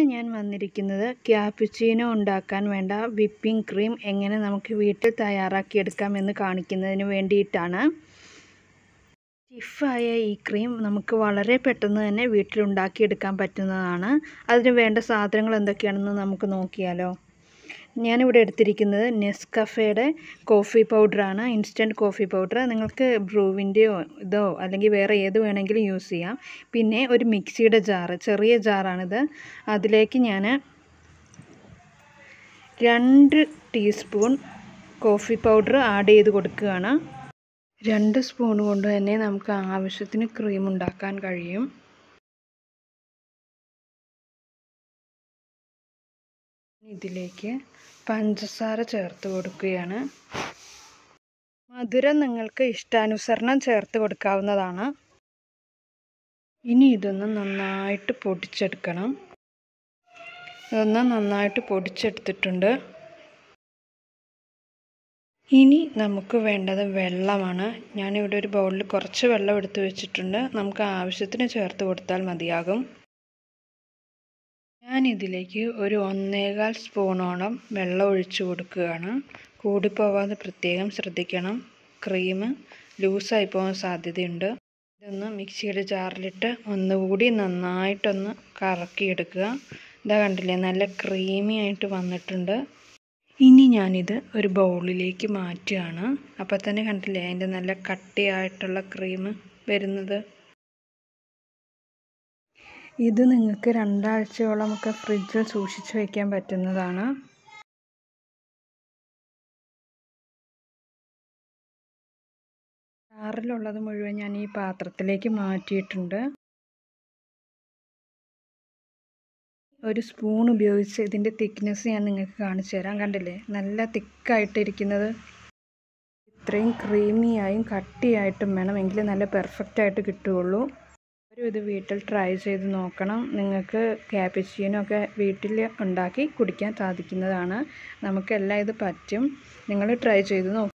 ഞാൻ വന്നിരിക്കുന്നത് ക്യാpuccino ഉണ്ടാക്കാൻ വേണ്ട വിപ്പിംഗ് ക്രീം എങ്ങനെ നമുക്ക് വീട്ടിൽ തയ്യാറാക്കിയെടുക്കാം എന്ന് കാണിക്കുന്നതിന് വേണ്ടിയിട്ടാണ് സ്റ്റിഫായ ഈ ക്രീം നമുക്ക് വളരെ പെട്ടെന്ന് തന്നെ വീട്ടിലുണ്ടാക്കിയെടുക്കാൻ പറ്റുന്നതാണ് അതിന് വേണ്ട സാധനങ്ങൾ എന്തൊക്കെയാണെന്ന് നമുക്ക് നോക്കിയാലോ ഞാനിവിടെ എടുത്തിരിക്കുന്നത് നെസ്കഫയുടെ കോഫി പൗഡറാണ് ഇൻസ്റ്റൻറ്റ് കോഫി പൗഡർ നിങ്ങൾക്ക് ബ്രൂവിൻ്റെയോ ഇതോ അല്ലെങ്കിൽ വേറെ ഏത് വേണമെങ്കിലും യൂസ് ചെയ്യാം പിന്നെ ഒരു മിക്സിയുടെ ജാറ് ചെറിയ ജാറാണിത് അതിലേക്ക് ഞാൻ രണ്ട് ടീസ്പൂൺ കോഫി പൗഡർ ആഡ് ചെയ്ത് കൊടുക്കുകയാണ് രണ്ട് സ്പൂൺ കൊണ്ട് തന്നെ നമുക്ക് ആവശ്യത്തിന് ക്രീം ഉണ്ടാക്കാൻ കഴിയും ഇതിലേക്ക് പഞ്ചസാര ചേർത്ത് കൊടുക്കുകയാണ് മധുരം നിങ്ങൾക്ക് ഇഷ്ടാനുസരണം ചേർത്ത് കൊടുക്കാവുന്നതാണ് ഇനി ഇതൊന്ന് നന്നായിട്ട് പൊടിച്ചെടുക്കണം ഇതൊന്ന് നന്നായിട്ട് പൊടിച്ചെടുത്തിട്ടുണ്ട് ഇനി നമുക്ക് വേണ്ടത് വെള്ളമാണ് ഞാനിവിടെ ഒരു ബൗളിൽ കുറച്ച് വെള്ളം എടുത്ത് വെച്ചിട്ടുണ്ട് നമുക്ക് ആവശ്യത്തിന് ചേർത്ത് കൊടുത്താൽ മതിയാകും ഞാനിതിലേക്ക് ഒരു ഒന്നേകാൽ സ്പൂണോളം വെള്ളം ഒഴിച്ചു കൊടുക്കുകയാണ് കൂടിപ്പോവാതെ പ്രത്യേകം ശ്രദ്ധിക്കണം ക്രീം ലൂസായി പോകാൻ സാധ്യതയുണ്ട് ഇതൊന്ന് മിക്സിയുടെ ജാറിലിട്ട് ഒന്നുകൂടി നന്നായിട്ടൊന്ന് കറക്കിയെടുക്കുക ഇതാ കണ്ടില്ലേ നല്ല ക്രീമി ആയിട്ട് വന്നിട്ടുണ്ട് ഇനി ഞാനിത് ഒരു ബൗളിലേക്ക് മാറ്റുകയാണ് അപ്പോൾ തന്നെ കണ്ടില്ലേ അതിൻ്റെ നല്ല കട്ടിയായിട്ടുള്ള ക്രീം വരുന്നത് ഇത് നിങ്ങൾക്ക് രണ്ടാഴ്ചയോളമൊക്കെ ഫ്രിഡ്ജിൽ സൂക്ഷിച്ച് വയ്ക്കാൻ പറ്റുന്നതാണ് ജാറിലുള്ളത് മുഴുവൻ ഞാൻ ഈ പാത്രത്തിലേക്ക് മാറ്റിയിട്ടുണ്ട് ഒരു സ്പൂൺ ഉപയോഗിച്ച് ഇതിൻ്റെ തിക്നെസ് ഞാൻ നിങ്ങൾക്ക് കാണിച്ചു തരാം കണ്ടില്ലേ നല്ല തിക്കായിട്ടിരിക്കുന്നത് ഇത്രയും ക്രീമിയായും കട്ടിയായിട്ടും വേണം എങ്കിൽ നല്ല പെർഫെക്റ്റ് ആയിട്ട് കിട്ടുകയുള്ളൂ ഒരു ഇത് വീട്ടിൽ ട്രൈ ചെയ്ത് നോക്കണം നിങ്ങൾക്ക് ക്യാപിച്ചീനോ ഒക്കെ വീട്ടിൽ ഉണ്ടാക്കി കുടിക്കാൻ സാധിക്കുന്നതാണ് നമുക്കെല്ലാം ഇത് പറ്റും നിങ്ങൾ ട്രൈ ചെയ്ത് നോക്കും